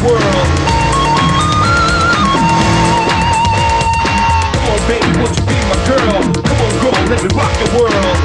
world. Come on, baby, won't you be my girl? Come on, girl, let me rock your world.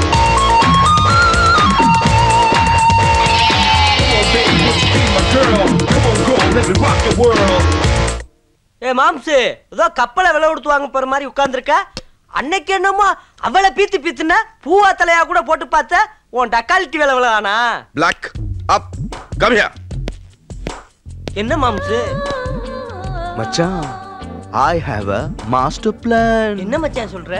Come on, baby, won't you be my girl? Come on, girl, let me rock your world. ஏ மாம்சு ஏதோ கப்பலை விலை கொடுத்து வாங்க போற மாதிரி உட்கார்ந்திருக்க அன்னைக்கு என்னமோ அவளை பீத்து பீத்துன பூவா தலையா கூட போட்டு பார்த்த உன் டக்காலிட்டி வேலை விளையானா Black, up, come here. என்ன மாம்சு மச்சான் I have a master plan என்ன மச்சான் சொல்ற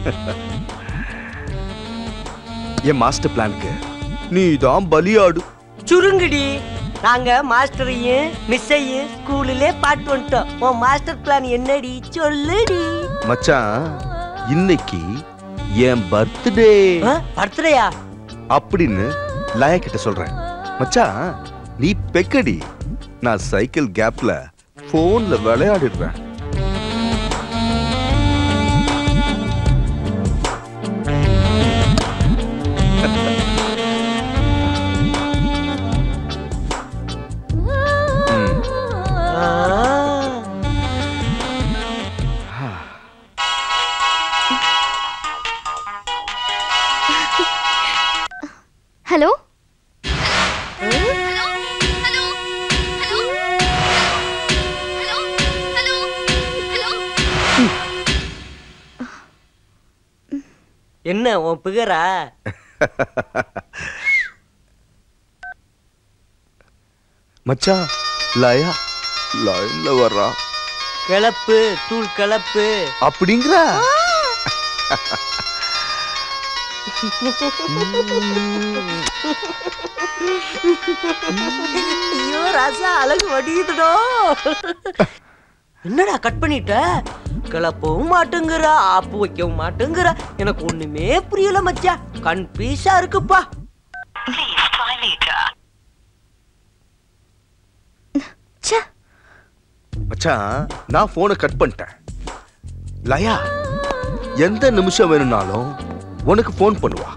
என் மாஸ்டர் பிளானுக்கு நீ தான் பலியாடு சுருங்குடி நாங்க மாஸ்டரையும் மிஸ்ஸையும் ஸ்கூலிலே பாட்டு வந்துட்டோம் உன் மாஸ்டர் பிளான் என்னடி சொல்லுடி மச்சான் இன்னைக்கு என் பர்த்டே பர்த்டேயா அப்படின்னு லயா கிட்ட சொல்றேன் மச்சான் நீ பெக்கடி நான் சைக்கிள் கேப்ல போன்ல விளையாடிடுவேன் ஹலோ என்ன உன் பிகரா மச்சான் லயா லைன்ல வர்றான் கிளப்பு தூள் கிளப்பு அப்படிங்கிற ஐயோ ராசா அழகு வடியுதுடோ என்னடா கட் பண்ணிட்ட கிளப்பவும் மாட்டேங்கிறா ஆப்பு வைக்கவும் மாட்டேங்கிறா எனக்கு ஒண்ணுமே புரியல மச்சான் கன்ஃபியூஸா இருக்குப்பா மச்சான் நான் போனை கட் பண்ணிட்டேன் லயா எந்த நிமிஷம் வேணும்னாலும் உனக்கு ஃபோன் பண்ணுவா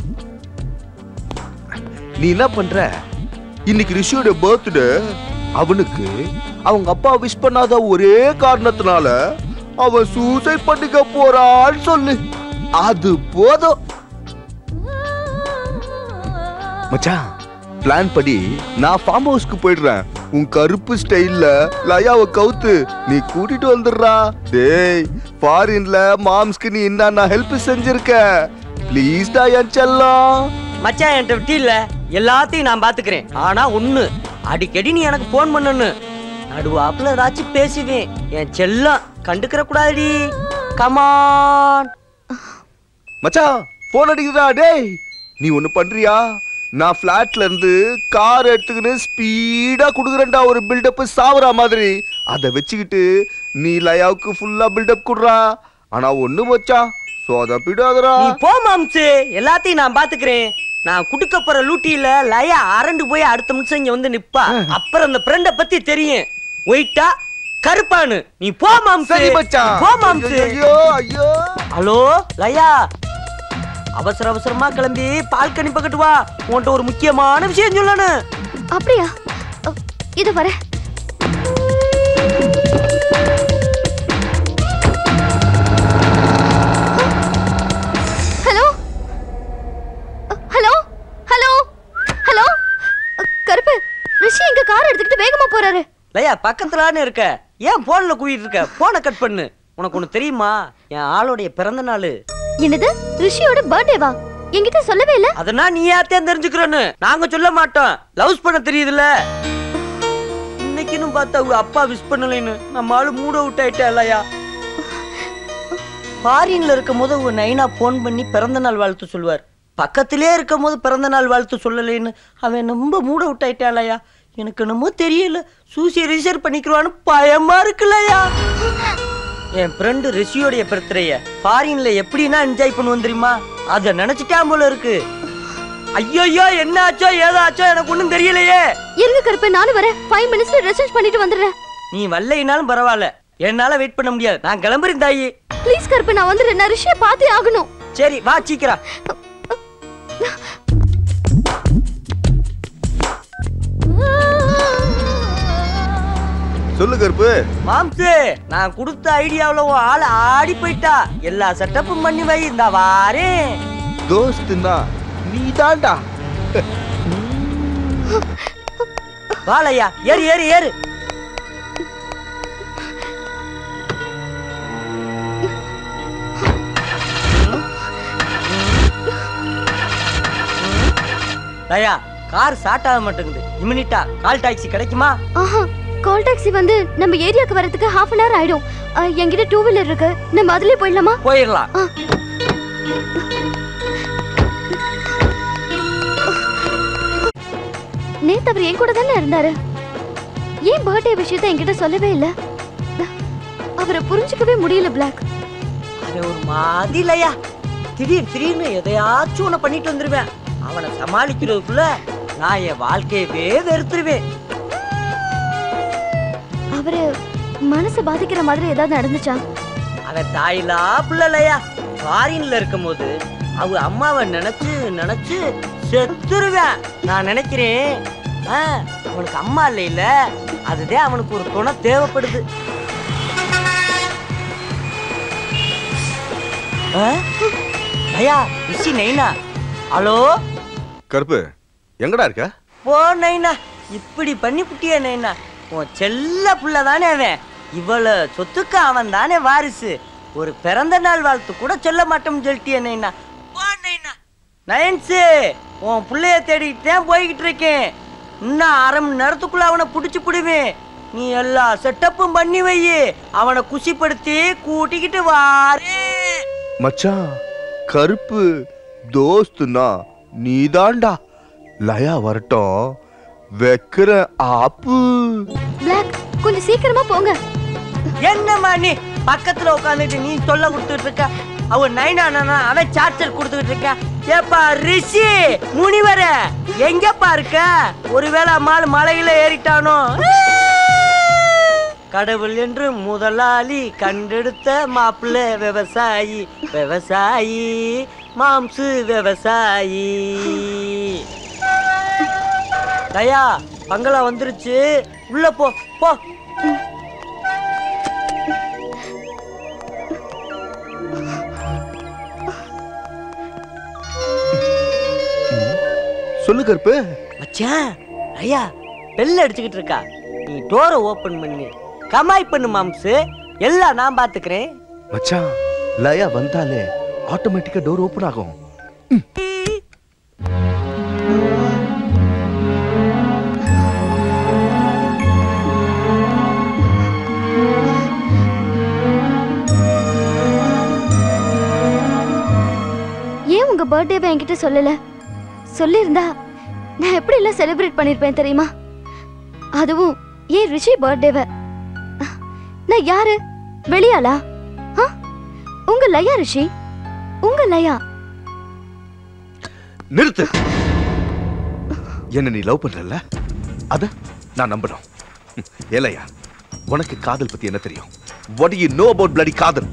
நீ என்ன பண்ற இன்னைக்கு ரிஷியோட பர்த்டே அவனுக்கு அவங்க அப்பா விஷ் பண்ணாத ஒரே காரணத்தினால அவன் சூசைட் பண்ணிக்க போறான்னு சொல்லு அது போதும் மச்சான் பிளான் படி நான் ஃபார்ம் ஹவுஸ்க்கு போயிடுறேன் உன் கருப்பு ஸ்டைல்ல லயாவை கவுத்து நீ கூட்டிட்டு வந்துடுறா டேய் ஃபாரின்ல மாம்ஸ்க்கு நீ என்னென்ன ஹெல்ப் செஞ்சிருக்க ப்ளீஸ் டா என் செல்லம் மச்சான் என்கிட்ட விட்டி இல்ல எல்லாத்தையும் நான் பாத்துக்கிறேன் ஆனா ஒண்ணு அடிக்கடி நீ எனக்கு போன் பண்ணணும் நடுவாப்புல ஏதாச்சும் பேசுவேன் என் செல்லம் கண்டுக்கிற கூடாதுடி கமான் மச்சான் போன் அடிக்குதா டேய் நீ ஒண்ணு பண்றியா நான் ஃபிளாட்ல இருந்து கார் எடுத்துக்கின்னு ஸ்பீடா குடுக்குறேன்டா ஒரு பில்டப் சாவுற மாதிரி அதை வச்சுக்கிட்டு நீ லயாவுக்கு ஃபுல்லா பில்டப் குடுறா ஆனா ஒண்ணு மச்சான் சொதப்பிடாதடா நீ போ மாம்சு எல்லாத்தையும் நான் பாத்துக்கிறேன் நான் குடுக்க போற லூட்டியில லயா அரண்டு போய் அடுத்த நிமிஷம் இங்க வந்து நிப்பா அப்புறம் அந்த ஃப்ரெண்ட பத்தி தெரியும் ஒயிட்டா கருப்பானு நீ போ மாம்சு சரி மச்சான். நீ போ மாம்சு ஐயோ ஐயோ ஹலோ லயா அவசர அவசரமா கிளம்பி பால்கனி பக்கத்து வா உன்கிட்ட ஒரு முக்கியமான விஷயம் சொல்லணும் அப்படியா அ, இது வர ஹலோ அ, ஹலோ ஹலோ ஹலோ அ, கருப்பு ரிஷி எங்க கார் எடுத்துக்கிட்டு வேகமா போறாரு லயா பக்கத்துலான்னு இருக்க ஏன் போன்ல குவிட்டு இருக்க போனை கட் பண்ணு உனக்கு ஒண்ணு தெரியுமா என் ஆளுடைய பிறந்த நாள் என்னது ரிஷியோட பர்த்டேவா என்கிட்ட சொல்லவே இல்ல அதனா நீ யாத்தையும் தெரிஞ்சுக்கிறோன்னு நாங்க சொல்ல மாட்டோம் லவ்ஸ் பண்ண தெரியுதுல்ல இன்னைக்குன்னு பார்த்தா அவங்க அப்பா விஷ் பண்ணலைன்னு நம்ம ஆளு மூட அவுட் ஆயிட்டா இல்லையா ஃபாரின்ல இருக்கும் போது உங்க நைனா ஃபோன் பண்ணி பிறந்த நாள் வாழ்த்து சொல்லுவார் பக்கத்திலே இருக்கும் போது பிறந்த நாள் வாழ்த்து சொல்லலைன்னு அவன் ரொம்ப மூட அவுட் ஆயிட்டா இல்லையா எனக்கு என்னமோ தெரியல சூசியை ரிசர்வ் பண்ணிக்கிறான்னு பயமா இருக்குல்லயா என் ஃப்ரெண்டு ரிஷியோடைய பர்த்டேய ஃபாரின்ல எப்படின்னா என்ஜாய் பண்ணுவோம் தெரியுமா அத நினைச்சிட்டான் போல இருக்கு ஐயோ என்ன ஆச்சோ ஏதோ ஆச்சோ எனக்கு ஒண்ணும் தெரியலையே இருங்க கருப்பு நானும் வரேன் ஃபைவ் மினிட்ஸ்ல ரிசர்ச் பண்ணிட்டு வந்துடுறேன் நீ வரலைனாலும் பரவாயில்ல என்னால வெயிட் பண்ண முடியாது நான் கிளம்புறேன் தாயி ப்ளீஸ் கருப்பு நான் வந்துடுறேன் நான் ரிஷியை பார்த்தே ஆகணும் சரி வா சீக்கிரம் சொல்லு கருப்பு மாம்சு நான் கொடுத்த ஐடியாவுல உன் ஆள் ஆடி போயிட்டா எல்லா செட்டப்பும் பண்ணி வை இந்த வாரேன் தோஸ்துன்னா நீ தாண்டா வாழையா ஏறு ஏறு ஏறு தயா கார் ஸ்டார்ட் ஆக மாட்டேங்குது இமினிட்டா கால் டாக்ஸி கிடைக்குமா ஆஹா கால் டாக்ஸி வந்து நம்ம ஏரியாக்கு வரதுக்கு ஹாஃப் அன் ஹவர் ஆயிடும் ஆ, என்கிட்ட டூ வீலர் இருக்கு நம்ம அதுலயே போயிடலாமா போயிடலாம் ஆ. நேத்து அவர் என் கூட தானே இருந்தாரு ஏன் பர்த்டே விஷயத்த என்கிட்ட சொல்லவே இல்ல அவரை புரிஞ்சுக்கவே முடியல பிளாக் அவன் ஒரு மாதிரி இல்லையா திடீர் திடீர்னு எதையாச்சும் ஒண்ணு பண்ணிட்டு வந்துருவேன் அவனை சமாளிக்கிறதுக்குள்ள நான் என் வாழ்க்கையவே வெறுத்துருவேன் அவரு மனசு பாதிக்கிற மாதிரி ஏதாவது நடந்துச்சா அவன் தாயிலா பிள்ளையா ஃபாரின்ல இருக்கும்போது அவ அம்மாவை நினைச்சு நினைச்சு செத்துருவேன் நான் நினைக்கிறேன் ஆ, அவனுக்கு அம்மா இல்லைல்ல அதுதான் அவனுக்கு ஒரு துணை தேவைப்படுது ஆ? ஐயா ரிஷி நைனா ஹலோ கருப்பு எங்கடா இருக்க போ நைனா இப்படி பண்ணி புட்டிய நைனா உன் செல்ல புள்ள தானே அவன் இவ்வளவு சொத்துக்கு அவன் தானே வாரிசு ஒரு பிறந்த நாள் வாழ்த்து கூட சொல்ல மாட்டோம்னு சொல்லிட்டிய நைனா போ நைனா நயன்ஸு உன் புள்ளைய தேடிக்கிட்டு தான் போய்கிட்டு இருக்கேன் இன்னும் அரை மணி நேரத்துக்குள்ள அவனை பிடிச்சி பிடுவேன் நீ எல்லா செட்டப்பும் பண்ணி வை அவனை குஷிப்படுத்தி கூட்டிக்கிட்டு வாரே மச்சான் கருப்பு தோஸ்துன்னா நீ தாண்டா லயா வரட்டும் வைக்கிற ஆப்பு பிளாக் கொஞ்சம் சீக்கிரமா போங்க என்னம்மா நீ பக்கத்துல உட்காந்துட்டு நீ சொல்ல கொடுத்துட்டு இருக்க அவ நைனா நானா அவன் சார்ஜர் கொடுத்துக்கிட்டு இருக்க ஏப்பா ரிஷி முனிவர எங்கப்பா இருக்க ஒருவேளை அம்மாள் மலையில ஏறிட்டானோ கடவுள் என்று முதலாளி கண்டெடுத்த மாப்பிள்ளை விவசாயி விவசாயி மாம்சு விவசாயி தயா பங்களா வந்துருச்சு உள்ள போ போ சொல்லு கருப்பு மச்சான் ஐயா பெல் அடிச்சுக்கிட்டு இருக்கா நீ டோரை ஓபன் பண்ணு கமாய் பண்ணு மாம்சு எல்லாம் நான் பாத்துக்கிறேன் மச்சான் லயா வந்தாலே ஆட்டோமேட்டிக்கா டோர் ஓபன் ஆகும் ஏன் உங்க பர்த்டேவை என்கிட்ட சொல்லல சொல்லியிருந்தா நான் எப்படி எல்லாம் செலிப்ரேட் பண்ணிருப்பேன் தெரியுமா அதுவும் ஏன் ரிஷி பர்த்டேவை நான் யாரு வெளியாளா ஆ? உங்க லயா ரிஷி உங்க லயா நிறுத்து என்ன நீ லவ் பண்றல அத நான் நம்பணும் ம், ஏலையா உனக்கு காதல் பத்தி என்ன தெரியும் what you know about bloody காதல்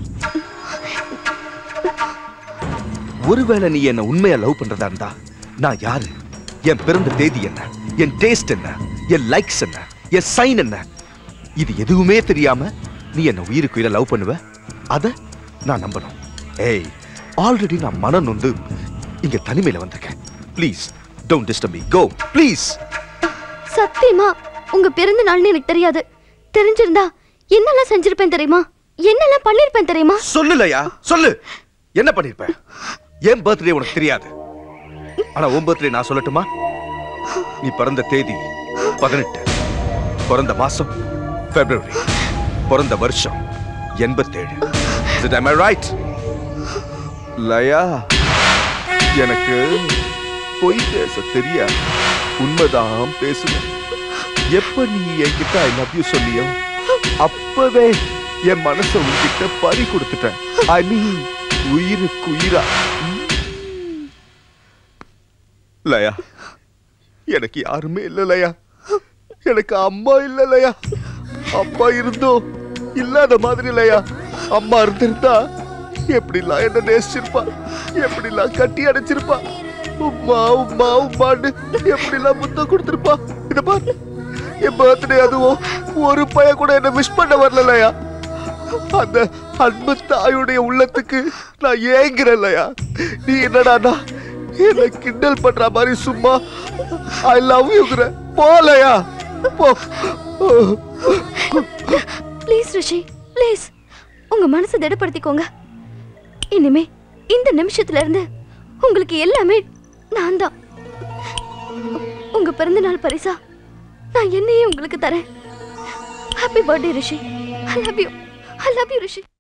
ஒருவேளை நீ என்ன உண்மையா லவ் பண்றதா இருந்தா நான் யாரு என் பிறந்த தேதி என்ன என் டேஸ்ட் என்ன என் லைக்ஸ் என்ன என் சைன் என்ன இது எதுவுமே தெரியாம நீ என்ன உயிருக்கு உயிரை லவ் பண்ணுவ அத நான் நம்பணும் ஏய் ஆல்ரெடி நான் மனம் நொந்து இங்க தனிமையில வந்திருக்கேன் please don't disturb me go please சத்தியமா உங்க பிறந்த நாள்னு எனக்கு தெரியாது தெரிஞ்சிருந்தா என்னெல்லாம் செஞ்சிருப்பேன் தெரியுமா என்னெல்லாம் பண்ணிருப்பேன் தெரியுமா சொல்லுலையா சொல்லு என்ன பண்ணிருப்ப என் பர்த்டே உனக்கு தெரியாது ஆனா உன் பர்த்டே நான் சொல்லட்டுமா நீ பிறந்த தேதி பதினெட்டு பிறந்த மாசம் பிப்ரவரி பிறந்த வருஷம் எண்பத்தேழு Am I right? லயா எனக்கு பொய் பேச தெரியாது உண்மைதான் பேசுவேன் எப்ப நீ என்கிட்ட ஐ லவ் யூ சொன்னியோ அப்பவே என் மனச உன்கிட்ட பறி கொடுத்துட்டேன் ஐ மீன் உயிருக்கு உயிரா லயா எனக்கு யாருமே இல்ல லயா எனக்கு அம்மா இல்ல லயா அப்பா இருந்தோ இல்லாத மாதிரி லயா அம்மா இருந்திருந்தா எப்படிலாம் என்ன நேசிச்சிருப்பா எப்படிலாம் கட்டி அடைச்சிருப்பா உம்மா உம்மா உம்மான்னு எப்படிலாம் முத்தம் கொடுத்திருப்பா இத பாரு என் பர்த்டே அதுவும் ஒரு பையன் கூட என்ன விஷ் பண்ண வரலையா அந்த அன்பு தாயுடைய உள்ளத்துக்கு நான் ஏங்குறேன்லையா நீ என்னடானா என்ன கிண்டல் பண்ற மாதிரி சும்மா ஐ லவ் யூங்கிற போலையா போ ப்ளீஸ் ரிஷி ப்ளீஸ் உங்க மனசை திடப்படுத்திக்கோங்க இனிமே இந்த நிமிஷத்துல இருந்து உங்களுக்கு எல்லாமே நான் தான் உங்க பிறந்த நாள் பரிசா நான் என்னையே உங்களுக்கு தரேன் happy birthday Rishi I love you I love you Rishi